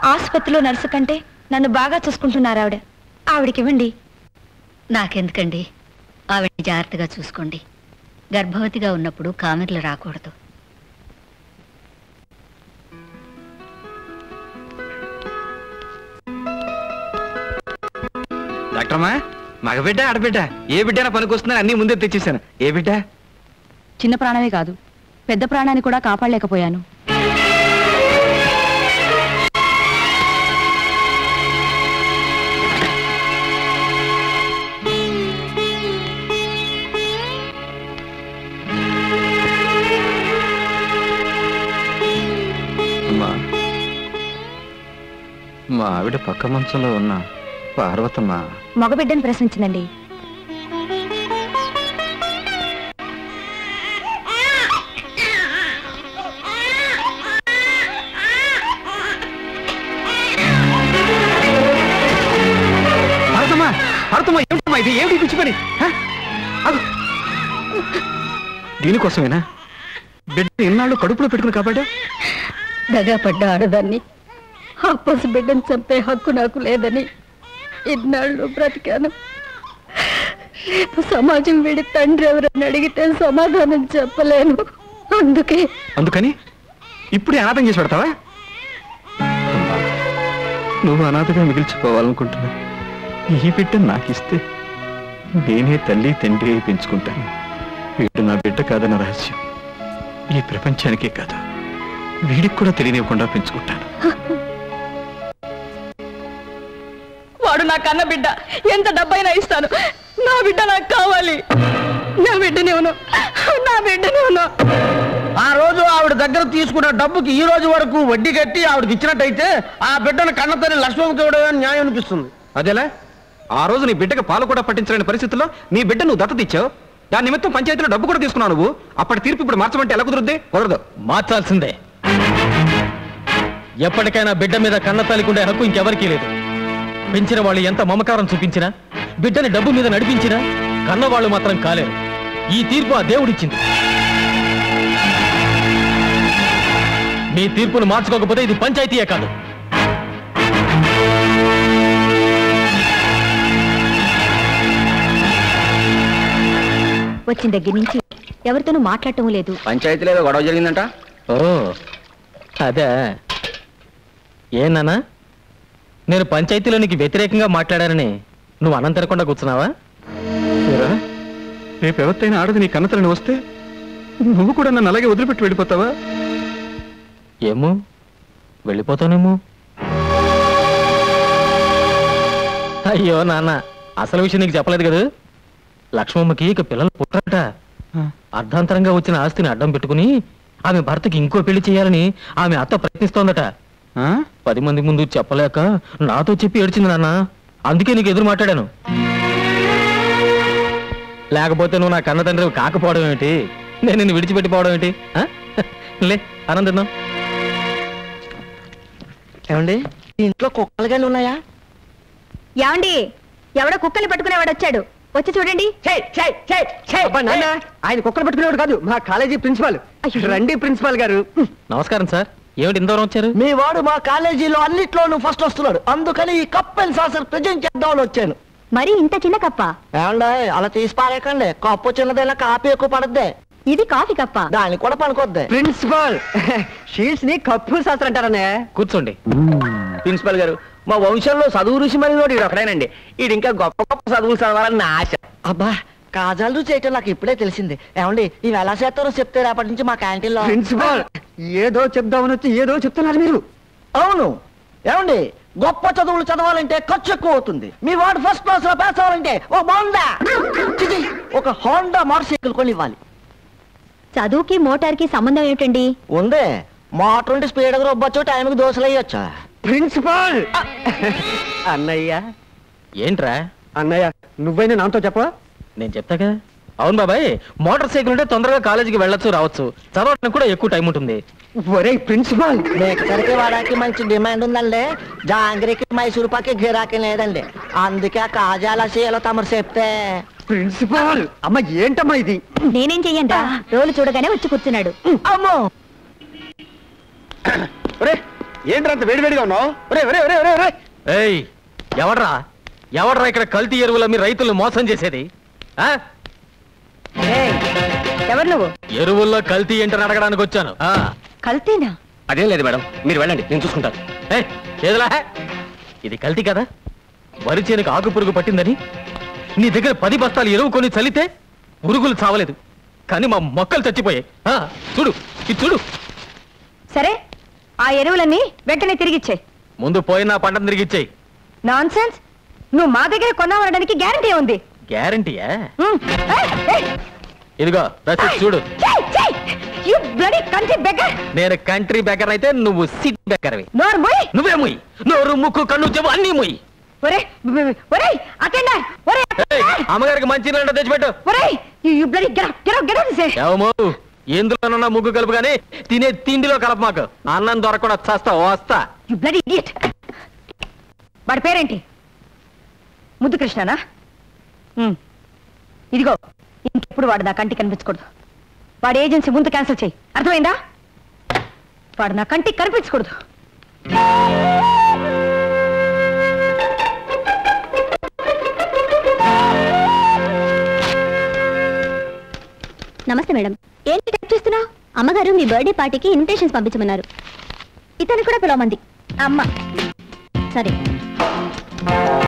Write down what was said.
ఆసుపత్రిలో నర్సు కంటే నన్ను బాగా చూసుకుంటున్నారు ఆవిడ ఆవిడకివ్వండి నాకెందుకండి ఆవిడ్ని జాగ్రత్తగా చూసుకోండి గర్భవతిగా ఉన్నప్పుడు కామెర్లు రాకూడదు డాక్టర్మా మగబిడ్డ ఆడబిడ్డ ఏ బిడ్డ పనికొస్తుందని అన్ని ముందే తెచ్చేసాను ఏ బిడ్డ చిన్న ప్రాణమే కాదు పెద్ద ప్రాణాన్ని కూడా కాపాడలేకపోయాను అమ్మా మా ఆవిడ పక్క మంచంలో ఉన్న పార్వతమ్మ మగబిడ్డను ప్రశ్నించిందండి పార్వతమ్మ పార్వతమ్మ ఏమిటమ్మా ఇది ఏమిటి పిచ్చి పని హ? ఆగు. దీనికోసమేనా బిడ్డ ఇన్నాళ్ళు కడుపులో పెట్టుకుని కాబట్టి దగా పడ్డ ఆడదాన్ని ఆ పసి బిడ్డను చంపే హక్కు నాకు లేదని ఇన్నాళ్ళు బ్రతికాను రేపు సమాజం వీడి తండ్రి ఎవరని అడిగితే సమాధానం చెప్పలేను అందుకే అందుకని ఇప్పుడే అనాథం చేసి పెడతావా అమ్మా, నువ్వు అనాథగా మిగిల్చిపోవాలనుకుంటున్నా ఈ బిడ్డ నాకిస్తే నేనే తల్లి తండ్రి అయి పెంచుకుంటాను వీడు నా బిడ్డ కాదన్న రహస్యం ఈ ప్రపంచానికే కాదు వీడికి కూడా తెలియనివ్వకుండా పెంచుకుంటాను వాడు నా కన్న బిడ్డ ఎంత డబ్బైనా ఇస్తాను నా బిడ్డ నాకు కావాలి నా బిడ్డనేవును నా బిడ్డనేవును ఆ రోజు ఆవిడ దగ్గర తీసుకున్న డబ్బుకి ఈ రోజు వరకు వడ్డీ కట్టి ఆవిడకి ఇచ్చినట్టయితే ఆ బిడ్డను కన్నతల్లి లక్ష్మణ్ చూడడం న్యాయం అనిపిస్తుంది అదేలా ఆ రోజు నీ బిడ్డకి పాలు కూడా పట్టించలేని పరిస్థితుల్లో నీ బిడ్డ నువ్వు దత్తత ఇచ్చావు దాని నిమిత్తం పంచాయతీలో డబ్బు కూడా తీసుకున్నావు నువ్వు అప్పటి తీర్పు ఇప్పుడు మార్చమంటే ఎలా కుదురుద్ది కుదరదు మార్చాల్సిందే ఎప్పటికైనా బిడ్డ మీద కన్న తల్లికుండే హక్కు ఇంకెవరికీ లేదు పెంచిన వాళ్ళు ఎంత మమకారం చూపించినా బిడ్డని డబ్బు మీద నడిపించినా కన్నవాళ్ళు మాత్రం కాలేరు ఈ తీర్పు ఆ దేవుడిచ్చింది మీ తీర్పును మార్చుకోకపోతే ఇది పంచాయతీయే కాదు వచ్చిన దగ్గర నుంచి ఎవరితోనూ మాట్లాడటం లేదు పంచాయతీలో ఏదో గొడవ జరిగిందంట ఓ అదే ఏనానా నేను పంచాయతీలో నీకు వ్యతిరేకంగా మాట్లాడానని నువ్వు అన్నం తినకుండా కూర్చున్నావా ఏరా, రేపు ఎవరితైనా ఆడది నీ కన్నతలని వస్తే నువ్వు కూడా నన్ను అలాగే వదిలిపెట్టి వెళ్ళిపోతావా ఏమో వెళ్ళిపోతానేమో అయ్యో నాన్న అసలు విషయం నీకు చెప్పలేదు కదా లక్ష్మమ్మకి ఇక పిల్లలు పుట్టరట అర్ధాంతరంగా వచ్చిన ఆస్తిని అడ్డం పెట్టుకుని ఆమె భర్తకి ఇంకో పెళ్లి చేయాలని ఆమె అత్త ప్రయత్నిస్తోందట ఆ? పది మంది ముందు చెప్పలేక నాతో చెప్పి ఏడ్చింది నాన్న అందుకే నీకు ఎదురు మాట్లాడాను లేకపోతే నువ్వు నా కన్న తండ్రి కాకపోవడం ఏమిటి నేను నిన్ను విడిచిపెట్టిపోవడం ఏంటి ఆ? లే ఆనందం ఏమండి ఇంట్లో కుక్కలు కానీ ఉన్నాయా ఏమండి ఎవడో కుక్కల్ని పట్టుకునేవాడు వచ్చాడు వచ్చి చూడండి అబ్బా నాన్న ఆయన కుక్కలు పట్టుకునేవాడు కాదు మా కాలేజీ ప్రిన్సిపాల్ రండి ప్రిన్సిపాల్ గారు నమస్కారం సార్ ఏమిటి ఇంత దూరం వచ్చారు మీ వాడు మా కాలేజీలో అన్నిట్లోనూ ఫస్ట్ వస్తున్నాడు అందుకని ఈ కప్ అండ్ సాసర్ ప్రజెంట్ చేద్దామని వచ్చాను మరి ఇంత చిన్న కప్ప ఏమండి అలా తీసి పారేకండి కప్పు చిన్నదైనా కాపీ ఎక్కువ పడద్దే ఇది కాఫీ కప్ప దానికి కూడా పనుకొద్ది ప్రిన్సిపాల్ షీట్స్ ని కప్పు శాస్త్రం అంటారనే కూర్చోండి ప్రిన్సిపల్ గారు మా వంశంలో చదువు రుచి మరి వీడు ఒకడేనండి వీడు ఇంకా గొప్ప గొప్ప చదువులు చదవాలని నా ఆశ అబ్బా కాజాలు చేయటం నాకు ఇప్పుడే తెలిసింది ఏమండి ఇవి ఎలా చేస్తారో చెప్తే రేపటి నుంచి మా క్యాంటీన్ లో ప్రిన్సిపాల్ ఏదో చెప్దామని వచ్చి ఏదో చెప్తున్నారు మీరు అవును ఏమండి గొప్ప చదువులు చదవాలంటే ఖర్చు ఎక్కువ అవుతుంది మీ వాడు ఫస్ట్ క్లాస్ లో పాస్ అవ్వాలంటే ఓ బాగుందా చిచి, ఒక హోండా మోటార్ సైకిల్ కొని ఇవ్వాలి చదువుకి మోటార్కి సంబంధం ఏమిటండి ఉంది మోటార్ ఉంటే స్పీడ్గా రొబ్బచ్చు టైంకి దోశలు వేయొచ్చా ప్రిన్సిపాల్ అన్నయ్య ఏంట్రా అన్నయ్య నువ్వైనా నాతో చెప్పవా నేను చెప్తా కదా అవును బాబాయ్ మోటార్ సైకిల్ ఉంటే తొందరగా కాలేజీకి వెళ్ళొచ్చు రావచ్చు చదవడానికి కూడా ఎక్కువ టైం ఉంటుంది ఒరే ప్రిన్సిపాల్ మేకసరికి వాడానికి మంచి డిమాండ్ ఉందండి జాంగ్రీకి మైసూరు పాకి గిరాకీ లేదండి అందుకే ఆ కాజాల సీలో తమరు చెప్తే ప్రిన్సిపాల్ అమ్మ ఏంటమ్మా ఇది నేనేం చెయ్యండి రోలు చూడగానే వచ్చి కూర్చున్నాడు అమ్మో ఒరే ఏంటి అంత వేడివేడిగా ఉన్నావు ఒరే ఒరే ఒరే ఒరే ఒరే ఏయ్ ఎవడ్రా ఎవడ్రా ఇక్కడ కల్తీ ఎరువుల మీ రైతులను మోసం చేసేది ఆ ఏయ్, ఎవరు నువ్వు ఎరువుల్లో కల్తీ ఏంటని అడగడానికి వచ్చాను ఆ కల్తీనా అదేం లేదు మేడం మీరు వెళ్ళండి నేను చూసుకుంటాను ఏయ్, ఏదిలా ఇది కల్తీ కదా వరి చేనుకు ఆకు పురుగు పట్టిందని నీ దగ్గర పది బస్తాలు ఎరువు కొని చల్లితే పురుగులు చావలేదు కానీ మా మొక్కలు చచ్చిపోయాయి ఆ, చూడు ఇది చూడు సరే ఆ ఎరువులన్నీ వెంటనే తిరిగిచ్చే ముందు పోయిన పంటను తిరిగి ఇచ్చేయి నాన్ సెన్స్ నువ్వు మా దగ్గర కొన్నావనడానికి గ్యారంటీ ఉంది గ్యారంటీయా ఉమ్, ఏయ్, ఏయ్, ఇదిగో రసీద్ చూడు చెయ్, చెయ్. You bloody country beggar. నేను కంట్రీ బెకర్ అయితే నువ్వు సిటీ బెకర్వి నోరు మూయ్. నువ్వే ముయ్యి నోరు ముక్కు కన్ను చెవు అన్నీ ముయ్యి ఒరే ఒరే అటెండర్ ఒరే ఏయ్, అమ్మగారికి మంచి నీళ్ళ తెచ్చిపెట్టు ఒరే you bloody get out get out get out సే ఏమో ఎందులోనన్నా ముగ్గు కలుపు కానీ తినే తిండిలో కలప మాకు అన్నం దొరకకుండా చస్తా వస్తా యు బ్లడీ ఇడియట్ వాడి పేరేంటి ముద్దు కృష్ణనా ఉమ్. ఇదిగో ఇంకెప్పుడు వాడు నా కంటికి కనిపించకూడదు వాడి ఏజెన్సీ ముందు క్యాన్సిల్ చేయి అర్థమైందా వాడు నా కంటికి కనిపించకూడదు నమస్తే మేడం ఏంటి టైప్ చేస్తున్నావు అమ్మగారు మీ బర్త్డే పార్టీకి ఇన్విటేషన్స్ పంపించమన్నారు ఇతను కూడా పిలవమంది అమ్మ సరే